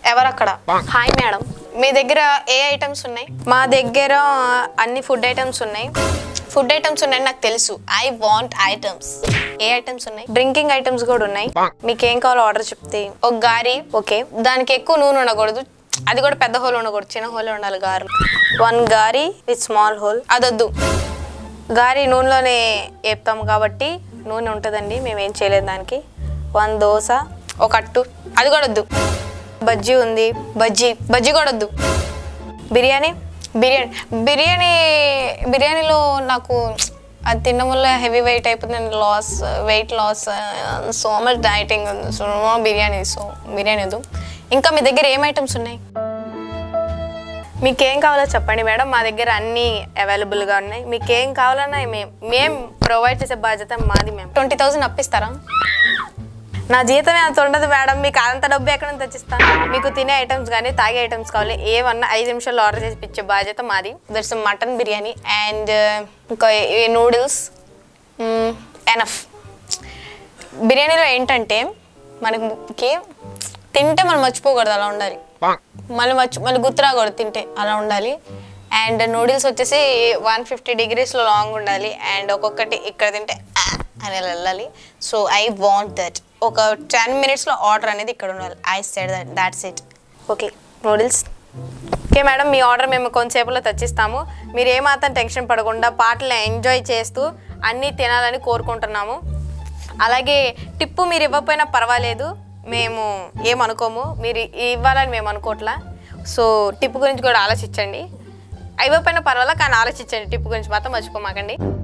ఎవరు అక్కడ hi madam మీ దగ్గర ఏ ఐటమ్స్ ఉన్నాయి మా దగ్గర అన్ని ఫుడ్ ఐటమ్స్ ఉన్నాయి ఫుడ్ ఐటమ్స్ ఉన్నాయని నాకు తెలుసు ఐ వాంట్ ఐటమ్స్ ఏ ఐటమ్స్ ఉన్నాయి డ్రింకింగ్ ఐటమ్స్ కూడా ఉన్నాయి మీకు ఏం కావాలో ఆర్డర్ చెప్తే ఒక గారి ఓకే దానికి ఎక్కువ నూనె ఉండకూడదు అది కూడా పెద్ద హోల్ ఉండకూడదు చిన్న హోల్ ఉండాలి గారు వన్ గారి విత్ స్మాల్ హోల్ అదొద్దు గారి నూనెలోనే వేపుతాం కాబట్టి నూనె ఉంటుందండి మేము ఏం చేయలేదు దానికి వన్ దోశ ఒక అట్టు అది కూడా వద్దు బజ్జీ ఉంది బజ్జీ బజ్జీ కూడా వద్దు బిర్యానీ బిర్యానీ బిర్యానీ బిర్యానీలో నాకు అది తినడం వల్ల హెవీ వెయిట్ అయిపోతుంది loss weight loss so much dieting so biryani so biryani వద్దు ఇంకా మీ దగ్గర ఏం ఐటమ్స్ ఉన్నాయి మీకు ఏం కావాలో చెప్పండి మేడం మా దగ్గర అన్నీ అవైలబుల్గా ఉన్నాయి మీకు ఏం కావాలన్నా మేము మేము ప్రొవైడ్ చేసే బాధ్యత మాది మేము ట్వంటీ థౌసండ్ అప్పిస్తారా నా జీతమే అంత ఉండదు మేడం మీకు అంత డబ్బు ఎక్కడ నుంచి తెచ్చిస్తాను మీకు తినే ఐటమ్స్ కానీ తాగే ఐటమ్స్ కావాలి ఏమన్నా ఐదు నిమిషాల్లో ఆర్డర్ చేసి ఇచ్చే బాధ్యత మాది దర్స్ మటన్ బిర్యానీ అండ్ ఇంకా నూడిల్స్ ఎనఫ్ బిర్యానీలో ఏంటంటే మనకి తింటే మనం మర్చిపోకూడదు అలా ఉండాలి మళ్ళీ మర్చి మళ్ళీ గుర్తు రాకూడదు తింటే అలా ఉండాలి అండ్ నూడిల్స్ వచ్చేసి వన్ ఫిఫ్టీ డిగ్రీస్లో లాంగ్ ఉండాలి అండ్ ఒక్కొక్కటి ఇక్కడ తింటే "ఆ" అని ఇలా వెళ్ళాలి సో ఐ వాంట్ దట్ ఒక టెన్ మినిట్స్లో ఆర్డర్ అనేది ఇక్కడ ఉండాలి I said that that's it okay noodles okay madam మీ ఆర్డర్ మేము కొంతసేపులో తెచ్చిస్తాము మీరు ఏమాత్రం టెన్షన్ పడకుండా పాటలు ఎంజాయ్ చేస్తూ అన్నీ తినాలని కోరుకుంటున్నాము అలాగే టిప్పు మీరు ఇవ్వకపోయినా పర్వాలేదు మేము ఏమనుకోము మీరు ఇవ్వాలని మేము అనుకోవట్లా సో టిప్పు గురించి కూడా ఆలోచించండి ఇవ్వకపోయినా పర్వాలేదు కానీ ఆలోచించండి టిప్పు గురించి మాత్రం మర్చిపోమాకండి